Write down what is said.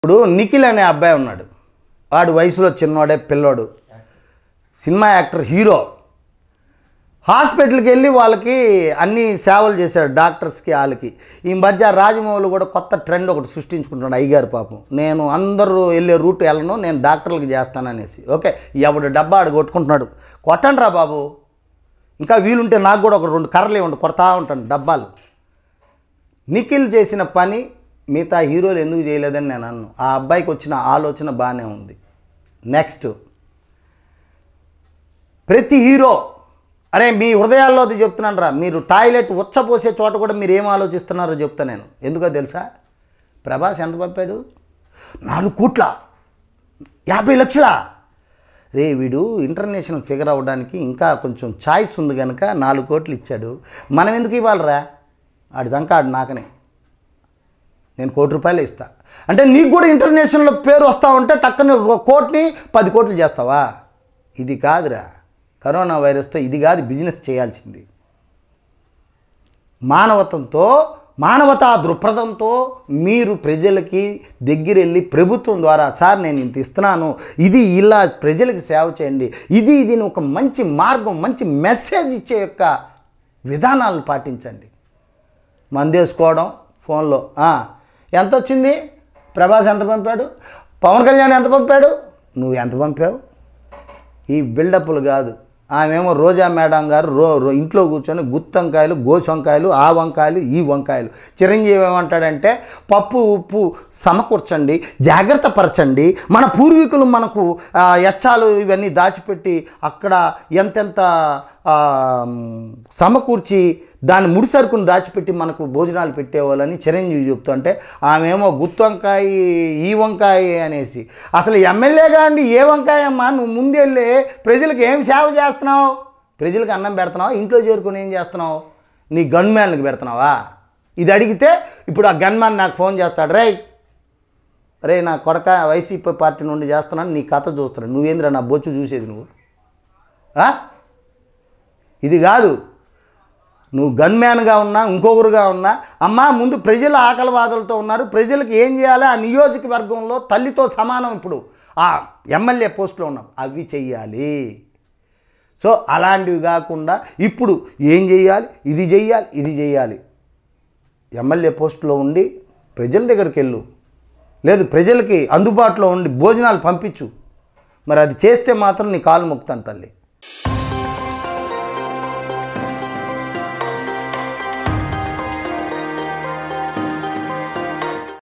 ఇప్పుడు నిఖిల్ అనే అబ్బాయి ఉన్నాడు వాడు వయసులో చిన్నవాడే పిల్లోడు సినిమా యాక్టర్ హీరో హాస్పిటల్కి వెళ్ళి వాళ్ళకి అన్ని సేవలు చేశాడు డాక్టర్స్కి వాళ్ళకి ఈ మధ్య రాజమౌళి కూడా కొత్త ట్రెండ్ ఒకటి సృష్టించుకుంటున్నాడు అయ్యగారు పాపం నేను అందరూ వెళ్ళే రూట్ వెళ్ళను నేను డాక్టర్లకు చేస్తాననేసి ఓకే ఎవడు డబ్బా ఆడు కొట్టుకుంటున్నాడు కొట్టండి రా బాబు ఇంకా వీలుంటే నాకు కూడా ఒక రెండు కర్రలు ఇవ్వండి కొడతా ఉంటాను డబ్బాలు నిఖిల్ చేసిన పని మిగతా హీరోలు ఎందుకు చేయలేదని నేను అన్ను ఆ అబ్బాయికి వచ్చిన ఆలోచన బాగానే ఉంది నెక్స్ట్ ప్రతి హీరో అరే మీ హృదయాల్లో అది చెప్తున్నాను రా మీరు టాయిలెట్ ఉచ్చపోసే చోట కూడా మీరు ఏం ఆలోచిస్తున్నారో చెప్తా నేను ఎందుకో తెలుసా ప్రభాస్ ఎంత పంపాడు నాలుగు కోట్ల యాభై లక్షల రే వీడు ఇంటర్నేషనల్ ఫిగర్ అవ్వడానికి ఇంకా కొంచెం ఛాయిస్ ఉంది కనుక నాలుగు కోట్లు ఇచ్చాడు మనం ఎందుకు ఇవ్వాలిరా ఆడి దంకా ఆడు నాకనే నేను కోటి రూపాయలు ఇస్తా అంటే నీకు కూడా ఇంటర్నేషనల్ పేరు వస్తా ఉంటే టక్కన ఒక కోటిని పది కోట్లు చేస్తావా ఇది కాదురా కరోనా వైరస్తో ఇది కాదు బిజినెస్ చేయాల్సింది మానవతంతో మానవతా దృక్పథంతో మీరు ప్రజలకి దగ్గరెళ్ళి ప్రభుత్వం ద్వారా సార్ నేను ఇంత ఇస్తున్నాను ఇది ఇలా ప్రజలకి సేవ చేయండి ఇది ఇది ఒక మంచి మార్గం మంచి మెసేజ్ ఇచ్చే యొక్క విధానాలను పాటించండి మందేసుకోవడం ఫోన్లో ఆ, ఎంత వచ్చింది ప్రభాస్ ఎంత పంపాడు పవన్ కళ్యాణ్ ఎంత పంపాడు నువ్వు ఎంత పంపావు ఈ బిల్డప్లు కాదు ఆమెమో రోజా మేడం గారు రో రో ఇంట్లో కూర్చొని గుత్తి వంకాయలు గోసి వంకాయలు ఆ వంకాయలు ఈ వంకాయలు చిరంజీవి ఏమంటాడంటే పప్పు ఉప్పు సమకూర్చండి జాగ్రత్త పరచండి మన పూర్వీకులు మనకు ఆ, యచ్చాలు ఇవన్నీ దాచిపెట్టి అక్కడ ఎంతెంత ఆ, సమకూర్చి దాన్ని ముడి సరుకును దాచిపెట్టి మనకు భోజనాలు పెట్టేవాళ్ళని చిరంజీవి చెప్తుంటే ఆమెమో గుత్తి వంకాయ ఈ వంకాయ అనేసి అసలు ఎమ్మెల్యేగా అండి ఏ వంకాయ అమ్మా నువ్వు ముందెళ్ళి ప్రజలకు ఏం సేవ చేస్తున్నావు ప్రజలకు అన్నం పెడుతున్నావా ఇంట్లో చేరుకొని ఏం చేస్తున్నావు నీ గన్మ్యాన్కి పెడుతున్నావా ఇది అడిగితే ఇప్పుడు ఆ గన్మ్యాన్ నాకు ఫోన్ చేస్తాడు రే రే నా కొడక వైసీపీ పార్టీ నుండి చేస్తున్నాను నీ కథ చూస్తున్నాను నువ్వేంద్రా నా బొచ్చు చూసేది నువ్వు ఆ? ఇది కాదు నువ్వు గన్మ్యాన్గా ఉన్నా ఇంకొకరుగా ఉన్నా అమ్మా ముందు ప్రజల ఆకలి బాధలతో ఉన్నారు ప్రజలకు ఏం చేయాలి ఆ నియోజకవర్గంలో తల్లితో సమానం ఇప్పుడు ఆ ఎమ్మెల్యే పోస్టులో ఉన్నాం అవి చెయ్యాలి సో అలాంటివి కాకుండా ఇప్పుడు ఏం చెయ్యాలి ఇది చెయ్యాలి ఇది చెయ్యాలి ఎమ్మెల్యే పోస్టులో ఉండి ప్రజల దగ్గరికి వెళ్ళు లేదు ప్రజలకి అందుబాటులో ఉండి భోజనాలు పంపించు మరి అది చేస్తే మాత్రం నీ కాలు మొక్కుతాను తల్లి